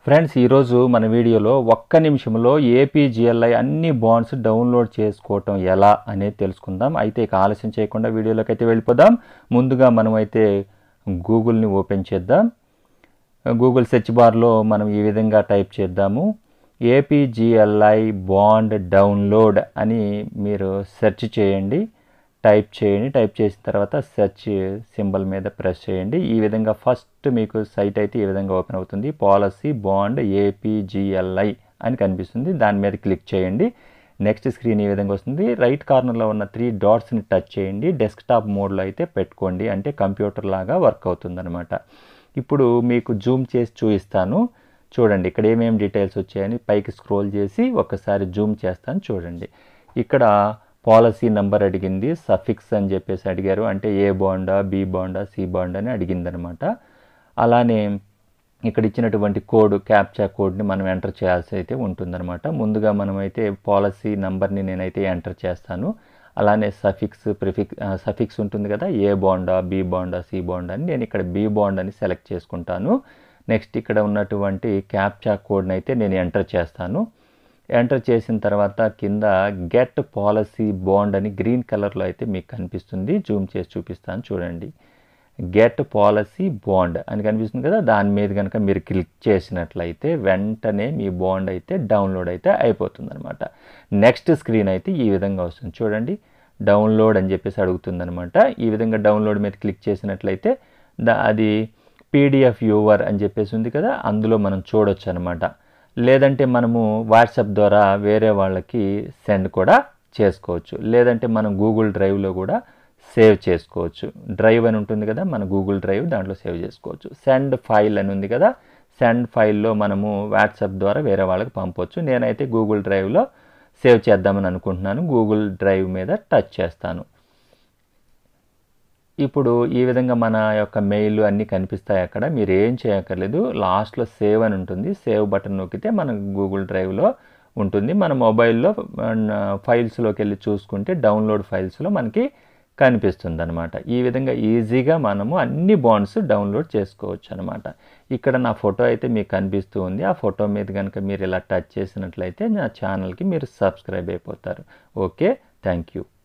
friends ఈరోజు మన వీడియోలో ఒక్క నిమిషంలో ఏపీజిఎల్ఐ అన్ని బాండ్స్ డౌన్లోడ్ చేసుకోవటం ఎలా అనేది తెలుసుకుందాం అయితే ఇక ఆలస్యం చేయకుండా వీడియోలోకి అయితే వెళ్ళిపోదాం ముందుగా మనం అయితే గూగుల్ని ఓపెన్ చేద్దాం గూగుల్ సెర్చ్ బార్లో మనం ఈ విధంగా టైప్ చేద్దాము ఏపీజిఎల్ఐ బాండ్ డౌన్లోడ్ అని మీరు సెర్చ్ చేయండి టైప్ చేయండి టైప్ చేసిన తర్వాత సెర్చ్ సింబల్ మీద ప్రెస్ చేయండి ఈ విధంగా ఫస్ట్ మీకు సైట్ అయితే ఈ విధంగా ఓపెన్ అవుతుంది పాలసీ బాండ్ ఏపీజిఎల్ఐ అని కనిపిస్తుంది దాని మీద క్లిక్ చేయండి నెక్స్ట్ స్క్రీన్ ఈ విధంగా వస్తుంది రైట్ కార్నర్లో ఉన్న త్రీ డాట్స్ని టచ్ చేయండి డెస్క్టాప్ మోడ్లో అయితే పెట్టుకోండి అంటే కంప్యూటర్ లాగా వర్క్ అవుతుందన్నమాట ఇప్పుడు మీకు జూమ్ చేసి చూపిస్తాను చూడండి ఇక్కడ ఏమేమి డీటెయిల్స్ వచ్చాయని పైకి స్క్రోల్ చేసి ఒకసారి జూమ్ చేస్తాను చూడండి ఇక్కడ పాలసీ నెంబర్ అడిగింది సఫిక్స్ అని చెప్పేసి అడిగారు అంటే ఏ బాండా బి బాండా సి బాండ్ అని అడిగిందనమాట అలానే ఇక్కడ ఇచ్చినటువంటి కోడ్ క్యాప్చా కోడ్ని మనం ఎంటర్ చేయాల్సి అయితే ఉంటుందన్నమాట ముందుగా మనమైతే పాలసీ నెంబర్ని నేనైతే ఎంటర్ చేస్తాను అలానే సఫిక్స్ ప్రిఫిక్ సఫిక్స్ ఉంటుంది కదా ఏ బాండా బి బాండా సి బాండా అని నేను ఇక్కడ బి బాండ్ అని సెలెక్ట్ చేసుకుంటాను నెక్స్ట్ ఇక్కడ ఉన్నటువంటి క్యాప్చా కోడ్ని అయితే నేను ఎంటర్ చేస్తాను ఎంటర్ చేసిన తర్వాత కింద గెట్ పాలసీ బాండ్ అని గ్రీన్ కలర్లో అయితే మీకు కనిపిస్తుంది జూమ్ చేసి చూపిస్తాను చూడండి గెట్ పాలసీ బాండ్ అని కనిపిస్తుంది కదా దాని మీద కనుక మీరు క్లిక్ చేసినట్లయితే వెంటనే మీ బాండ్ అయితే డౌన్లోడ్ అయితే అయిపోతుంది అనమాట నెక్స్ట్ స్క్రీన్ అయితే ఈ విధంగా వస్తుంది చూడండి డౌన్లోడ్ అని చెప్పేసి అడుగుతుందనమాట ఈ విధంగా డౌన్లోడ్ మీద క్లిక్ చేసినట్లయితే దా అది పీడిఎఫ్ యూవర్ అని చెప్పేసి ఉంది కదా అందులో మనం చూడొచ్చు అనమాట లేదంటే మనము వాట్సాప్ ద్వారా వేరే వాళ్ళకి సెండ్ కూడా చేసుకోవచ్చు లేదంటే మనం గూగుల్ డ్రైవ్లో కూడా సేవ్ చేసుకోవచ్చు డ్రైవ్ అని ఉంటుంది కదా మన గూగుల్ డ్రైవ్ దాంట్లో సేవ్ చేసుకోవచ్చు సెండ్ ఫైల్ అని ఉంది కదా సెండ్ ఫైల్లో మనము వాట్సాప్ ద్వారా వేరే వాళ్ళకి పంపవచ్చు నేనైతే గూగుల్ డ్రైవ్లో సేవ్ చేద్దామని అనుకుంటున్నాను గూగుల్ డ్రైవ్ మీద టచ్ చేస్తాను ఇప్పుడు ఈ విధంగా మన యొక్క మెయిల్ అన్నీ కనిపిస్తాయి అక్కడ మీరు ఏం చేయక్కర్లేదు లాస్ట్లో సేవ్ అని ఉంటుంది సేవ్ బటన్ నొక్కితే మన గూగుల్ డ్రైవ్లో ఉంటుంది మన మొబైల్లో ఫైల్స్లోకి వెళ్ళి చూసుకుంటే డౌన్లోడ్ ఫైల్స్లో మనకి కనిపిస్తుంది అనమాట ఈ విధంగా ఈజీగా మనము అన్ని బాండ్స్ డౌన్లోడ్ చేసుకోవచ్చు అనమాట ఇక్కడ నా ఫోటో అయితే మీకు కనిపిస్తూ ఉంది ఆ ఫోటో మీద కనుక మీరు ఇలా టచ్ చేసినట్లయితే నా ఛానల్కి మీరు సబ్స్క్రైబ్ అయిపోతారు ఓకే థ్యాంక్ యూ